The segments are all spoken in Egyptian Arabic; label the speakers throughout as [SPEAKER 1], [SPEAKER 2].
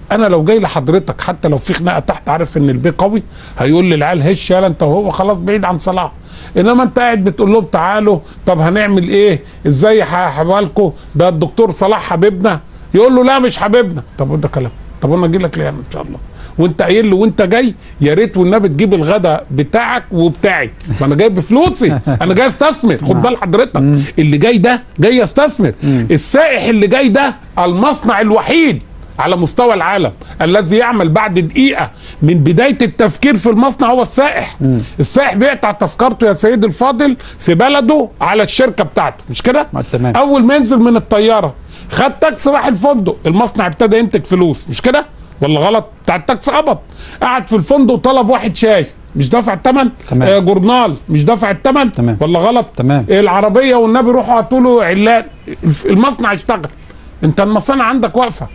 [SPEAKER 1] انا لو جاي لحضرتك حتى لو في خناقه تحت عارف ان البي قوي هيقول للعيال هش يالا انت وهو خلاص بعيد عن صلاح انما انت قاعد بتقول لهم تعالوا طب هنعمل ايه ازاي حوالكم ده الدكتور صلاح حبيبنا يقول له لا مش حبيبنا طب ده كلام طب انا اجي لك ليه ان شاء الله وانت قايل له وانت جاي يا ريت والنبي تجيب الغداء بتاعك وبتاعي ما انا جاي بفلوسي انا جاي استثمر خد بال حضرتك اللي جاي ده جاي يستثمر السائح اللي جاي ده المصنع الوحيد على مستوى العالم الذي يعمل بعد دقيقة من بداية التفكير في المصنع هو السائح مم. السائح بيقطع تذكرته يا سيدي الفاضل في بلده على الشركة بتاعته مش كده
[SPEAKER 2] تمام.
[SPEAKER 1] أول ما ينزل من الطيارة خد تاكسي راح الفندق المصنع ابتدى ينتج فلوس مش كده ولا غلط بتاع التاكسي قبض قعد في الفندق طلب واحد شاي مش دافع الثمن
[SPEAKER 2] تمام.
[SPEAKER 1] آه جورنال مش دافع الثمن
[SPEAKER 2] تمام.
[SPEAKER 1] ولا غلط
[SPEAKER 2] تمام.
[SPEAKER 1] آه العربيه والنبي روحوا هاتوا له علان المصنع اشتغل انت المصانع عندك واقفه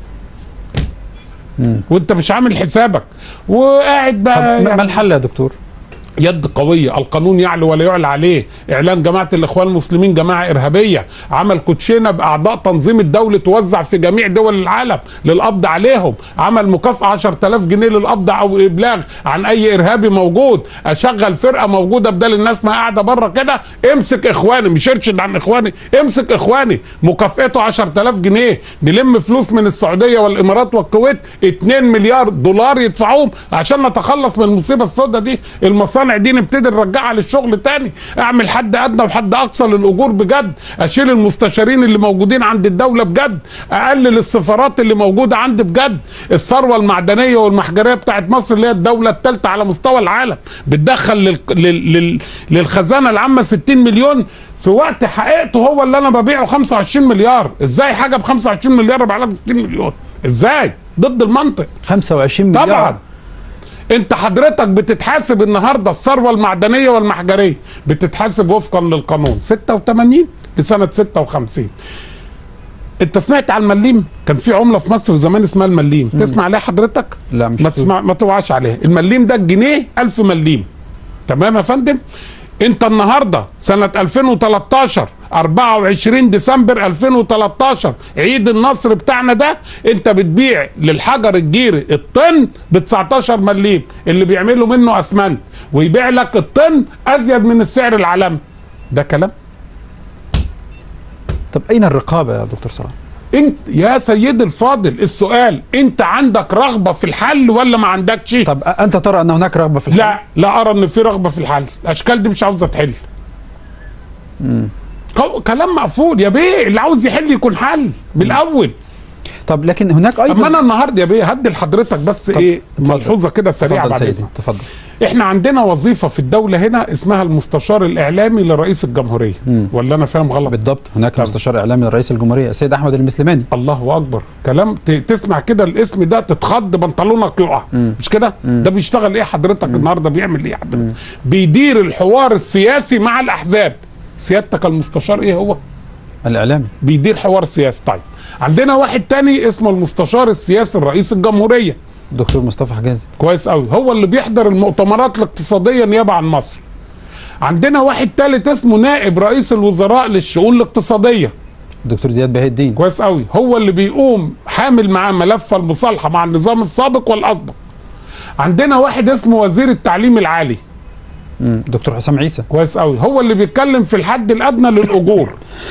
[SPEAKER 1] وانت مش عامل حسابك وقاعد
[SPEAKER 2] طب
[SPEAKER 1] بقى
[SPEAKER 2] ما الحل يا دكتور
[SPEAKER 1] يد قوية القانون يعلو ولا يعلى عليه إعلان جماعة الإخوان المسلمين جماعة إرهابية عمل كوتشينة بأعضاء تنظيم الدولة توزع في جميع دول العالم للقبض عليهم عمل مكافأة 10000 جنيه للقبض أو إبلاغ عن أي إرهابي موجود أشغل فرقة موجودة بدل الناس ما قاعدة بره كده امسك إخواني مش ارشد عن إخواني امسك إخواني مكافأته 10000 جنيه نلم فلوس من السعودية والإمارات والكويت 2 مليار دولار يدفعوهم عشان نتخلص من المصيبة السوداء دي المصانع دي نبتدي نرجعها للشغل تاني اعمل حد ادنى وحد اقصى للاجور بجد اشيل المستشارين اللي موجودين عند الدوله بجد اقلل السفارات اللي موجوده عندي بجد الثروه المعدنيه والمحجريه بتاعت مصر اللي هي الدوله الثالثه على مستوى العالم بتدخل لل... لل... لل... للخزانه العامه 60 مليون في وقت حقيقته هو اللي انا ببيعه 25 مليار ازاي حاجه ب 25 مليار ابيع لها ب 60 مليون ازاي ضد المنطق
[SPEAKER 2] 25 مليار
[SPEAKER 1] طبعا انت حضرتك بتتحاسب النهارده الثروه المعدنيه والمحجريه بتتحاسب وفقا للقانون 86 لسنه 56 انت سمعت عن المليم كان في عمله في مصر زمان اسمها المليم تسمع عليها حضرتك
[SPEAKER 2] لا مش
[SPEAKER 1] ما تسمع ما توعاش عليها المليم ده الجنيه 1000 مليم تمام يا فندم انت النهارده سنه 2013 24 ديسمبر 2013 عيد النصر بتاعنا ده انت بتبيع للحجر الجيري الطن ب 19 مليم اللي بيعملوا منه اسمنت ويبيع لك الطن ازيد من السعر العالمي ده كلام
[SPEAKER 2] طب اين الرقابه يا دكتور صلاح
[SPEAKER 1] انت يا سيدي الفاضل السؤال انت عندك رغبه في الحل ولا ما عندكش
[SPEAKER 2] طب انت ترى ان هناك رغبه في الحل
[SPEAKER 1] لا لا ارى ان في رغبه في الحل الاشكال دي مش عاوزه تحل قو- كلام مقفول يا بيه اللي عاوز يحل يكون حل من الاول
[SPEAKER 2] طب لكن هناك ايضا
[SPEAKER 1] اما انا النهارده يا بيه هدي لحضرتك بس
[SPEAKER 2] طب،
[SPEAKER 1] ايه
[SPEAKER 2] اتفضل.
[SPEAKER 1] ملحوظه كده سريعه
[SPEAKER 2] تفضل
[SPEAKER 1] بعد
[SPEAKER 2] سيدي
[SPEAKER 1] اذنك
[SPEAKER 2] تفضل
[SPEAKER 1] احنا عندنا وظيفه في الدوله هنا اسمها المستشار الاعلامي لرئيس الجمهوريه
[SPEAKER 2] مم.
[SPEAKER 1] ولا انا فاهم غلط
[SPEAKER 2] بالضبط هناك
[SPEAKER 1] طب.
[SPEAKER 2] مستشار اعلامي لرئيس الجمهوريه السيد احمد المسلماني
[SPEAKER 1] الله اكبر كلام ت- تسمع كده الاسم ده تتخض بنطلونك يقع مش كده ده بيشتغل ايه حضرتك النهارده بيعمل ايه حضرتك بيدير الحوار السياسي مع الاحزاب سيادتك المستشار ايه هو
[SPEAKER 2] الاعلامي
[SPEAKER 1] بيدير حوار سياسي طيب عندنا واحد تاني اسمه المستشار السياسي لرئيس الجمهوريه
[SPEAKER 2] دكتور مصطفى حجازي
[SPEAKER 1] كويس قوي هو اللي بيحضر المؤتمرات الاقتصاديه نيابه عن مصر عندنا واحد تالت اسمه نائب رئيس الوزراء للشؤون الاقتصاديه
[SPEAKER 2] الدكتور زياد بهي الدين
[SPEAKER 1] كويس قوي هو اللي بيقوم حامل معاه ملف المصالحه مع النظام السابق والاسبق عندنا واحد اسمه وزير التعليم العالي
[SPEAKER 2] مم. دكتور حسام عيسى
[SPEAKER 1] كويس قوي هو اللي بيتكلم في الحد الادنى للاجور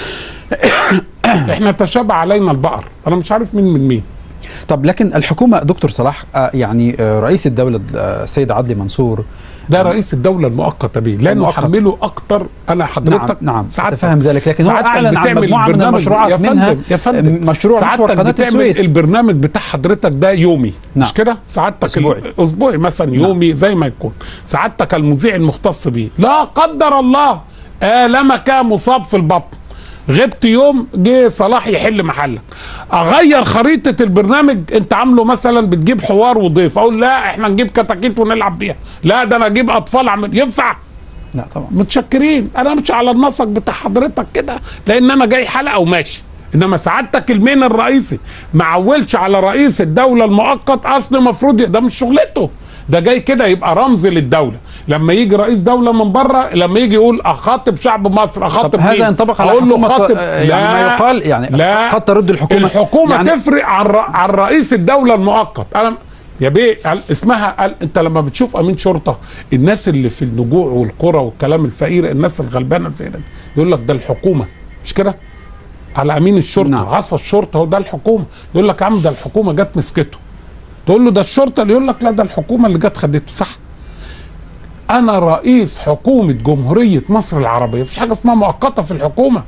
[SPEAKER 1] احنا تشابه علينا البقر انا مش عارف مين من مين
[SPEAKER 2] طب لكن الحكومه دكتور صلاح آه يعني آه رئيس الدوله آه السيد عدلي منصور
[SPEAKER 1] ده رئيس الدوله المؤقته بيه لا
[SPEAKER 2] المؤقت.
[SPEAKER 1] نحمله اكتر انا حضرتك
[SPEAKER 2] نعم نعم
[SPEAKER 1] سعادتك-
[SPEAKER 2] اتفهم ذلك لكن هو
[SPEAKER 1] سعادتك
[SPEAKER 2] اعلن عن
[SPEAKER 1] بتعمل
[SPEAKER 2] مجموعه من
[SPEAKER 1] البرنامج-
[SPEAKER 2] المشروعات
[SPEAKER 1] يا فندم
[SPEAKER 2] منها
[SPEAKER 1] يا فندم
[SPEAKER 2] مشروع محور
[SPEAKER 1] سعادتك
[SPEAKER 2] قناه
[SPEAKER 1] بتعمل
[SPEAKER 2] السويس
[SPEAKER 1] البرنامج بتاع حضرتك ده يومي
[SPEAKER 2] نعم.
[SPEAKER 1] مش كده سعادتك
[SPEAKER 2] أسبوعي.
[SPEAKER 1] ال- اسبوعي مثلا يومي زي ما يكون سعادتك المذيع المختص بيه لا قدر الله آلمك مصاب في البطن غبت يوم جه صلاح يحل محلك اغير خريطه البرنامج انت عامله مثلا بتجيب حوار وضيف اقول لا احنا نجيب كتاكيت ونلعب بيها لا ده انا اجيب اطفال اعمل ينفع
[SPEAKER 2] لا طبعا
[SPEAKER 1] متشكرين انا مش على النسق بتاع حضرتك كده لان انا جاي حلقه وماشي انما سعادتك المين الرئيسي ما عولش على رئيس الدوله المؤقت اصل المفروض ده مش شغلته ده جاي كده يبقى رمز للدوله لما يجي رئيس دوله من بره لما يجي يقول اخاطب شعب مصر اخاطب
[SPEAKER 2] طب هذا
[SPEAKER 1] مين؟
[SPEAKER 2] ينطبق على
[SPEAKER 1] اقول له
[SPEAKER 2] حكومة
[SPEAKER 1] خاطب
[SPEAKER 2] آه، يعني ما يقال يعني
[SPEAKER 1] لا
[SPEAKER 2] قد ترد الحكومة
[SPEAKER 1] الحكومه
[SPEAKER 2] يعني
[SPEAKER 1] يعني تفرق عن ر- عن رئيس الدوله المؤقت انا يا بيه قال- اسمها قال انت لما بتشوف امين شرطه الناس اللي في النجوع والقرى والكلام الفقير الناس الغلبانه الفقيره دي، يقول لك ده الحكومه مش كده؟ على امين الشرطه
[SPEAKER 2] نعم.
[SPEAKER 1] نعم. عصا الشرطه هو ده الحكومه يقول لك يا عم ده الحكومه جت مسكته تقول له ده الشرطه اللي يقول لك لا ده الحكومه اللي جت خدته صح انا رئيس حكومه جمهوريه مصر العربيه مفيش حاجه اسمها مؤقته في الحكومه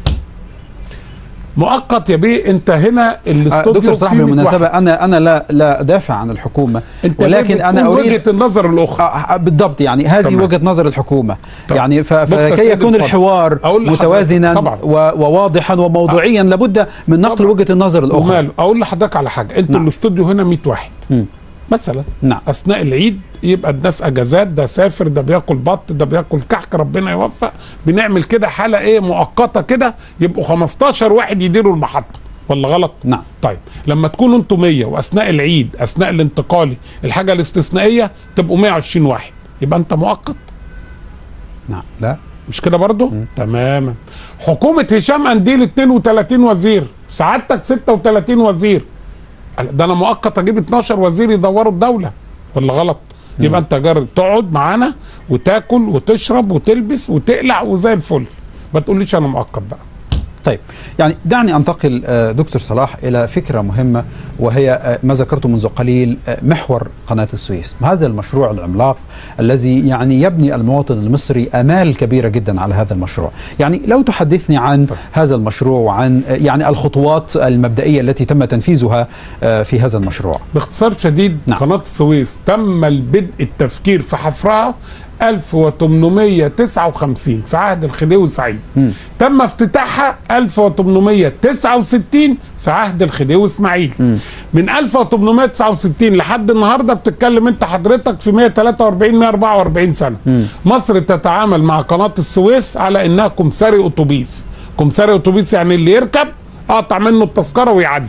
[SPEAKER 1] مؤقت يا بيه انت هنا
[SPEAKER 2] آه،
[SPEAKER 1] الاستوديو
[SPEAKER 2] دكتور صلاح
[SPEAKER 1] فيه 100
[SPEAKER 2] بالمناسبة
[SPEAKER 1] واحد.
[SPEAKER 2] انا انا لا لا ادافع عن الحكومة
[SPEAKER 1] انت
[SPEAKER 2] ولكن انا اريد
[SPEAKER 1] وجهه النظر الاخرى
[SPEAKER 2] آه، بالضبط يعني هذه
[SPEAKER 1] تمام.
[SPEAKER 2] وجهه نظر الحكومه
[SPEAKER 1] طب.
[SPEAKER 2] يعني ف-
[SPEAKER 1] بص يا
[SPEAKER 2] فكي
[SPEAKER 1] سيدي
[SPEAKER 2] يكون
[SPEAKER 1] اتفضل.
[SPEAKER 2] الحوار
[SPEAKER 1] أقول لحضرتك
[SPEAKER 2] متوازنا
[SPEAKER 1] طبعا.
[SPEAKER 2] و- وواضحا وموضوعيا لابد من نقل
[SPEAKER 1] طبعا.
[SPEAKER 2] وجهه النظر الاخرى
[SPEAKER 1] وماله اقول لحضرتك على حاجه انتوا
[SPEAKER 2] نعم.
[SPEAKER 1] الاستوديو هنا 100 واحد
[SPEAKER 2] مم.
[SPEAKER 1] مثلا
[SPEAKER 2] نعم
[SPEAKER 1] اثناء العيد يبقى الناس اجازات ده سافر ده بياكل بط ده بياكل كحك ربنا يوفق بنعمل كده حاله ايه مؤقته كده يبقوا 15 واحد يديروا المحطه ولا غلط؟
[SPEAKER 2] نعم
[SPEAKER 1] طيب لما تكونوا انتوا 100 واثناء العيد اثناء الانتقالي الحاجه الاستثنائيه تبقوا 120 واحد يبقى انت مؤقت
[SPEAKER 2] نعم لا
[SPEAKER 1] مش كده برضو؟ تماما حكومه هشام انديل 32 وزير سعادتك 36 وزير ده انا مؤقت اجيب 12 وزير يدوروا الدوله ولا غلط؟ يبقى انت جرب تقعد معانا وتاكل وتشرب وتلبس وتقلع وزي الفل ما تقوليش انا مؤقت بقى
[SPEAKER 2] طيب يعني دعني انتقل آه، دكتور صلاح الى فكره مهمه وهي آه، ما ذكرته منذ قليل آه، محور قناه السويس هذا المشروع العملاق الذي يعني يبني المواطن المصري امال كبيره جدا على هذا المشروع يعني لو تحدثني عن هذا المشروع وعن آه، يعني الخطوات المبدئيه التي تم تنفيذها آه، في هذا المشروع
[SPEAKER 1] باختصار شديد
[SPEAKER 2] نعم.
[SPEAKER 1] قناة السويس تم البدء التفكير في حفرها 1859 في عهد الخديوي سعيد
[SPEAKER 2] مم.
[SPEAKER 1] تم افتتاحها 1869 في عهد الخديوي اسماعيل
[SPEAKER 2] مم.
[SPEAKER 1] من 1869 لحد النهارده بتتكلم انت حضرتك في 143 144 سنه
[SPEAKER 2] مم.
[SPEAKER 1] مصر تتعامل مع قناه السويس على انها كمساري اتوبيس كمساري اتوبيس يعني اللي يركب اقطع منه التذكره ويعدي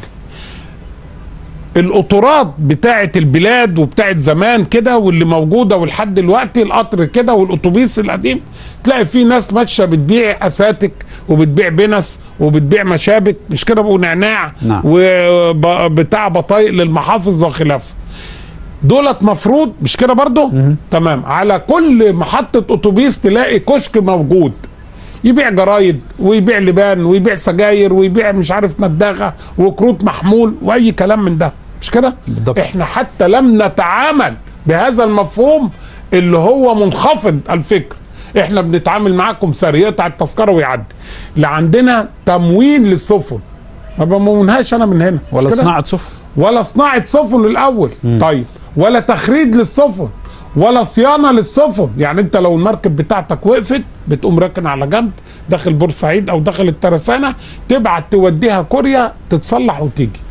[SPEAKER 1] القطورات بتاعه البلاد وبتاعه زمان كده واللي موجوده ولحد دلوقتي القطر كده والاتوبيس القديم تلاقي في ناس ماشيه بتبيع اساتك وبتبيع بنس وبتبيع مشابك مش كده ونعناع
[SPEAKER 2] نعم.
[SPEAKER 1] وبتاع بطايق للمحافظ وخلافه دولت مفروض مش كده برضو تمام على كل محطة اتوبيس تلاقي كشك موجود يبيع جرايد ويبيع لبان ويبيع سجاير ويبيع مش عارف نداغة وكروت محمول واي كلام من ده مش كده
[SPEAKER 2] بالضبط.
[SPEAKER 1] احنا حتى لم نتعامل بهذا المفهوم اللي هو منخفض الفكر احنا بنتعامل معاكم سري يقطع التذكره ويعدي لا عندنا تموين للسفن ما بمونهاش انا من هنا مش
[SPEAKER 2] ولا
[SPEAKER 1] كده؟
[SPEAKER 2] صناعه سفن
[SPEAKER 1] ولا صناعة سفن الأول طيب ولا تخريج للسفن ولا صيانة للسفن يعني أنت لو المركب بتاعتك وقفت بتقوم راكن على جنب داخل بورسعيد أو داخل الترسانة تبعت توديها كوريا تتصلح وتيجي